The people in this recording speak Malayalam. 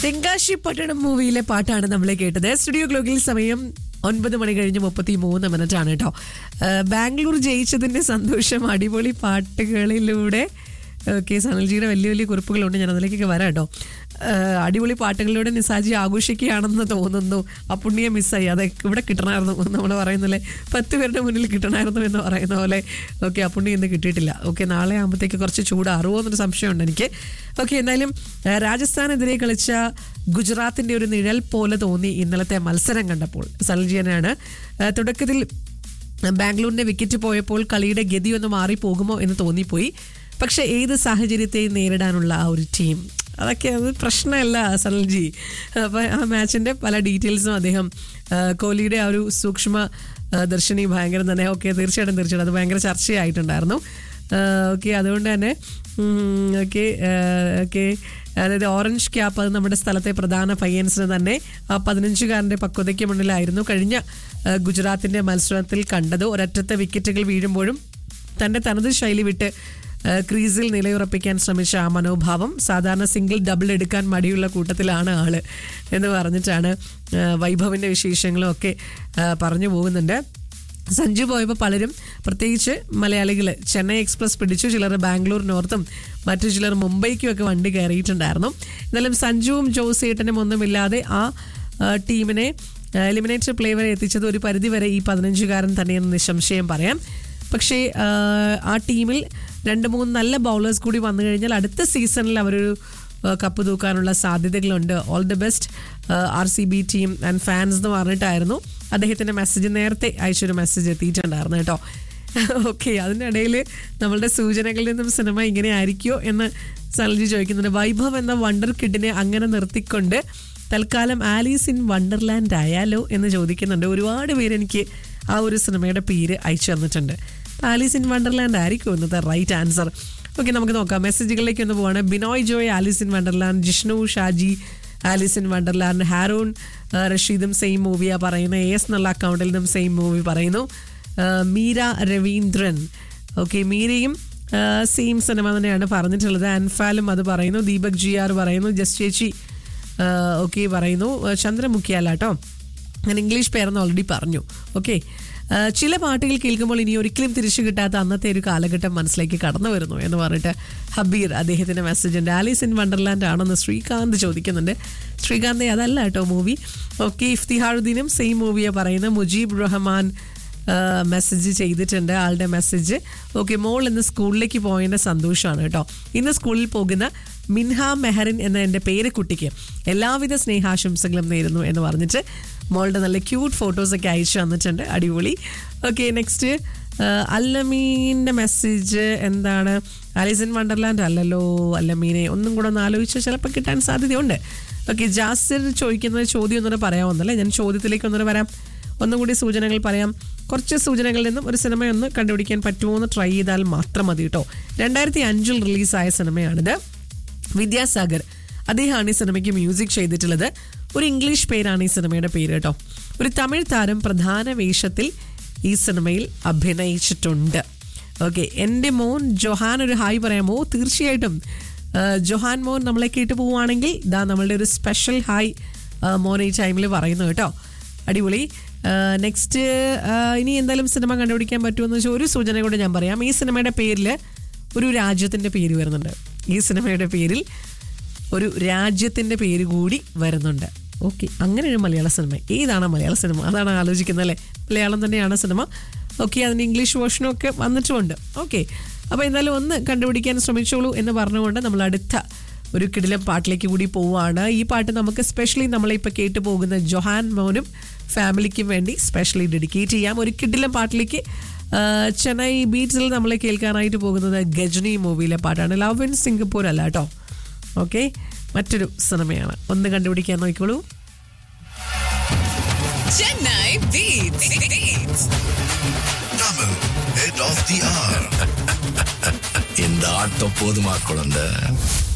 തെങ്കാശി പട്ടണം മൂവിയിലെ പാട്ടാണ് നമ്മൾ കേട്ടത് സ്റ്റുഡിയോ ഗ്ലോക്കിൽ സമയം ഒൻപത് മണി കഴിഞ്ഞ് മുപ്പത്തി മൂന്ന് മിനിറ്റ് ആണ് കേട്ടോ ആ, ബാംഗ്ലൂർ ജയിച്ചതിന്റെ സന്തോഷം അടിപൊളി പാട്ടുകളിലൂടെ ഓക്കെ സനൽജിയുടെ വലിയ വലിയ കുറിപ്പുകളുണ്ട് ഞാൻ അതിലേക്കൊക്കെ വരാം കേട്ടോ ആ, അടിപൊളി പാട്ടുകളിലൂടെ നിസാജി ആഘോഷിക്കുകയാണെന്ന് തോന്നുന്നു ആ പുണ്യം മിസ്സായി അത് ഇവിടെ കിട്ടണമായിരുന്നു നമ്മൾ പറയുന്നില്ലേ പത്ത് പേരുടെ മുന്നിൽ കിട്ടണമായിരുന്നു എന്ന് പറയുന്ന പോലെ ഓക്കെ ആ പുണ്യം ഇന്ന് കിട്ടിയിട്ടില്ല ഓക്കെ നാളെ ആകുമ്പോഴത്തേക്ക് കുറച്ച് ചൂടാറുമോ എന്നൊരു സംശയമുണ്ട് എനിക്ക് ഓക്കെ എന്തായാലും ആ, രാജസ്ഥാനെതിരെ കളിച്ച ഗുജറാത്തിന്റെ ഒരു നിഴൽ പോലെ തോന്നി ഇന്നലത്തെ മത്സരം കണ്ടപ്പോൾ സൽജിയനാണ് ആ, തുടക്കത്തിൽ ബാംഗ്ലൂരിന്റെ വിക്കറ്റ് പോയപ്പോൾ കളിയുടെ ഗതി ഒന്ന് മാറിപ്പോകുമോ എന്ന് തോന്നിപ്പോയി പക്ഷെ ഏത് സാഹചര്യത്തെയും നേരിടാനുള്ള ആ ഒരു ടീം അതൊക്കെ അത് പ്രശ്നമല്ല സനൽജി അപ്പോൾ ആ മാച്ചിന്റെ പല ഡീറ്റെയിൽസും അദ്ദേഹം ആ, കോഹ്ലിയുടെ ആ ഒരു സൂക്ഷ്മ ആ, ദർശിനി ഭയങ്കര തന്നെ ഓക്കെ തീർച്ചയായിട്ടും തീർച്ചയായിട്ടും അത് ഭയങ്കര ചർച്ചയായിട്ടുണ്ടായിരുന്നു ഓക്കെ അതുകൊണ്ട് തന്നെ ഓക്കെ ഓക്കെ അതായത് ഓറഞ്ച് ക്യാപ്പ് അത് നമ്മുടെ സ്ഥലത്തെ പ്രധാന പയ്യൻസിന് തന്നെ ആ പതിനഞ്ചുകാരൻ്റെ പക്വതയ്ക്ക് മുന്നിലായിരുന്നു കഴിഞ്ഞ ആ, ഗുജറാത്തിന്റെ മത്സരത്തിൽ കണ്ടത് ഒരറ്റത്തെ വിക്കറ്റുകൾ വീഴുമ്പോഴും തന്റെ തനത് ശൈലി വിട്ട് ആ, ക്രീസിൽ നിലയുറപ്പിക്കാൻ ശ്രമിച്ച ആ മനോഭാവം സാധാരണ സിംഗിൾ ഡബിൾ എടുക്കാൻ മടിയുള്ള കൂട്ടത്തിലാണ് ആള് എന്ന് പറഞ്ഞിട്ടാണ് ആ, വൈഭവിന്റെ വിശേഷങ്ങളും ഒക്കെ ആ, പറഞ്ഞു പോകുന്നുണ്ട് സഞ്ജു പോയപ്പോൾ പലരും പ്രത്യേകിച്ച് മലയാളികൾ ചെന്നൈ എക്സ്പ്രസ് പിടിച്ചു ചിലർ ബാംഗ്ലൂർ നോർത്തും മറ്റു ചിലർ മുംബൈക്കും ഒക്കെ വണ്ടി കയറിയിട്ടുണ്ടായിരുന്നു എന്നാലും സഞ്ജുവും ജോസേട്ടനും ഒന്നുമില്ലാതെ ആ ആ, ടീമിനെ എലിമിനേറ്റർ പ്ലേ വരെ എത്തിച്ചത് ഒരു പരിധിവരെ ഈ പതിനഞ്ചുകാരൻ തന്നെയെന്ന് നിസ്സംശയം പറയാം പക്ഷേ ആ, ആ ടീമിൽ രണ്ട് മൂന്ന് നല്ല ബൗളേഴ്സ് കൂടി വന്നു കഴിഞ്ഞാൽ അടുത്ത സീസണിൽ അവരൊരു ആ, കപ്പ് തൂക്കാനുള്ള സാധ്യതകളുണ്ട് all the best R C B team and fans എന്ന് പറഞ്ഞിട്ടായിരുന്നു അദ്ദേഹത്തിന്റെ മെസ്സേജ് നേരത്തെ അയച്ചൊരു മെസ്സേജ് എത്തിയിട്ടുണ്ടായിരുന്നു കേട്ടോ ഓക്കെ അതിനിടയിൽ നമ്മളുടെ സൂചനകളിൽ നിന്നും സിനിമ ഇങ്ങനെ ആയിരിക്കുമോ എന്ന് സൽജി ചോദിക്കുന്നുണ്ട് വൈഭവ് എന്ന വണ്ടർ കിഡിനെ അങ്ങനെ നിർത്തിക്കൊണ്ട് തൽക്കാലം ആലീസ് ഇൻ വണ്ടർലാൻഡ് ആയാലോ എന്ന് ചോദിക്കുന്നുണ്ട് ഒരുപാട് പേര് എനിക്ക് ആ ഒരു സിനിമയുടെ പേര് അയച്ചു തന്നിട്ടുണ്ട് ആലീസ് ഇൻ വണ്ടർലാൻഡ് ആയിരിക്കും ഇന്നത്തെ റൈറ്റ് ആൻസർ ഓക്കെ നമുക്ക് നോക്കാം മെസ്സേജുകളിലേക്ക് ഒന്ന് പോവാണ് Binoy Joy Alice in Wonderland Jishnu Shaji Alice in Wonderland Haroon ആ, റഷീദും സെയിം മൂവിയാ പറയുന്നത് എ എസ് എന്നുള്ള അക്കൗണ്ടിൽ നിന്നും സെയിം മൂവി പറയുന്നു ആ, മീര രവീന്ദ്രൻ ഓക്കെ മീരയും സെയിം സിനിമ തന്നെയാണ് പറഞ്ഞിട്ടുള്ളത് അൻഫാലും അത് പറയുന്നു ദീപക് ജി ആർ പറയുന്നു ജസ്റ്റ് ചേച്ചി ഓക്കെ പറയുന്നു ആ, ചന്ദ്രമുഖി അല്ല കേട്ടോ ഞാൻ ഇംഗ്ലീഷ് പേരെന്ന് ഓൾറെഡി പറഞ്ഞു ഓക്കെ ചില പാട്ടുകൾ കേൾക്കുമ്പോൾ ഇനി ഒരിക്കലും തിരിച്ചു കിട്ടാത്ത അന്നത്തെ ഒരു കാലഘട്ടം മനസ്സിലേക്ക് കടന്നു വരുന്നു എന്ന് പറഞ്ഞിട്ട് ഹബീർ അദ്ദേഹത്തിന്റെ മെസ്സേജ് ഉണ്ട് ആലീസ് ഇൻ വണ്ടർലാൻഡ് ആണെന്ന് ശ്രീകാന്ത് ചോദിക്കുന്നുണ്ട് ശ്രീകാന്ത് അതല്ല കേട്ടോ മൂവി ഓക്കെ ഇഫ്തിഹാറുദ്ദീനും സെയിം മൂവിയാണ് പറയുന്നത് മുജീബ് റഹ്മാൻ മെസ്സേജ് ചെയ്തിട്ടുണ്ട് ആളുടെ മെസ്സേജ് ഓക്കെ മോൾ ഇന്ന് സ്കൂളിലേക്ക് പോയതിൻ്റെ സന്തോഷമാണ് കേട്ടോ ഇന്ന് സ്കൂളിൽ പോകുന്ന മിൻഹ മെഹറിൻ എന്ന എൻ്റെ പേര് കുട്ടിക്ക് എല്ലാവിധ സ്നേഹാശംസകളും നേരുന്നു എന്ന് പറഞ്ഞിട്ട് മോളുടെ നല്ല ക്യൂട്ട് ഫോട്ടോസൊക്കെ അയച്ചു തന്നിട്ടുണ്ട് അടിപൊളി ഓക്കെ നെക്സ്റ്റ് അല്ലമീൻ്റെ മെസ്സേജ് എന്താണ് ആലിസൺ വണ്ടർലാൻഡ് അല്ലല്ലോ അല്ലമീനെ ഒന്നും കൂടെ ഒന്ന് ആലോചിച്ച് ചിലപ്പോൾ കിട്ടാൻ സാധ്യതയുണ്ട് ഓക്കെ ജാസിർ ചോദിക്കുന്ന ചോദ്യം ഒന്നുകൂടെ പറയാമെന്നല്ലേ ഞാൻ ചോദ്യത്തിലേക്ക് ഒന്നുകൂടെ വരാം ഒന്നും കൂടി സൂചനകൾ പറയാം കുറച്ച് സൂചനകളിൽ നിന്നും ഒരു സിനിമയൊന്ന് കണ്ടുപിടിക്കാൻ പറ്റുമോ എന്ന് ട്രൈ ചെയ്താൽ മാത്രം മതി കേട്ടോ രണ്ടായിരത്തി അഞ്ചിൽ റിലീസായ സിനിമയാണിത് വിദ്യാസാഗർ അദ്ദേഹമാണ് ഈ സിനിമയ്ക്ക് മ്യൂസിക് ചെയ്തിട്ടുള്ളത് ഒരു ഇംഗ്ലീഷ് പേരാണ് ഈ സിനിമയുടെ പേര് കേട്ടോ ഒരു തമിഴ് താരം പ്രധാന വേഷത്തിൽ ഈ സിനിമയിൽ അഭിനയിച്ചിട്ടുണ്ട് ഓക്കെ എൻ്റെ മോൻ ജൊഹാൻ ഒരു ഹായ് പറയാമോ തീർച്ചയായിട്ടും ആ, ജൊഹാൻ മോൻ നമ്മളെ കേട്ട് പോവുകയാണെങ്കിൽ ഇതാ നമ്മളുടെ ഒരു സ്പെഷ്യൽ ഹായ് ആ, മോൻ ഈ ടൈമിൽ പറയുന്നു കേട്ടോ അടിപൊളി നെക്സ്റ്റ് ഇനി എന്തായാലും സിനിമ കണ്ടുപിടിക്കാൻ പറ്റുമെന്ന് വെച്ചാൽ ഒരു സൂചന കൂടെ ഞാൻ പറയാം ഈ സിനിമയുടെ പേരിൽ ഒരു രാജ്യത്തിൻ്റെ പേര് വരുന്നുണ്ട് ഈ സിനിമയുടെ പേരിൽ ഒരു രാജ്യത്തിൻ്റെ പേര് കൂടി വരുന്നുണ്ട് ഓക്കെ അങ്ങനെ ഒരു മലയാള സിനിമ ഏതാണ് മലയാള സിനിമ അതാണ് ആലോചിക്കുന്നത് അല്ലേ മലയാളം തന്നെയാണ് സിനിമ ഓക്കെ അതിന് ഇംഗ്ലീഷ് വേർഷനും ഒക്കെ വന്നിട്ടുമുണ്ട് ഓക്കെ അപ്പോൾ എന്തായാലും ഒന്ന് കണ്ടുപിടിക്കാൻ ശ്രമിച്ചോളൂ എന്ന് പറഞ്ഞുകൊണ്ട് നമ്മൾ അടുത്ത ഒരു കിടിലം പാട്ടിലേക്ക് കൂടി പോവുകയാണ് ഈ പാട്ട് നമുക്ക് സ്പെഷ്യലി നമ്മളിപ്പോൾ കേട്ടു പോകുന്ന ജൊഹാൻ മോനും ഫാമിലിക്കും വേണ്ടി സ്പെഷ്യലി ഡെഡിക്കേറ്റ് ചെയ്യാം ഒരു കിടിലം പാട്ടിലേക്ക് ആ, ചെന്നൈ ബീച്ചിൽ നമ്മൾ കേൾക്കാനായിട്ട് പോകുന്നത് ഗജനി മൂവിയിലെ പാട്ടാണ് ലവ് ഇൻ സിംഗപ്പൂർ അല്ല കേട്ടോ ഓക്കെ മറ്റൊരു സിനിമയാണ് ഒന്ന് കണ്ടുപിടിക്കാൻ നോക്കിക്കോളൂ Chennai Beats. Beats. Tamil, head of the hour. இந்த ஆட்டம் போதுமா குழந்தை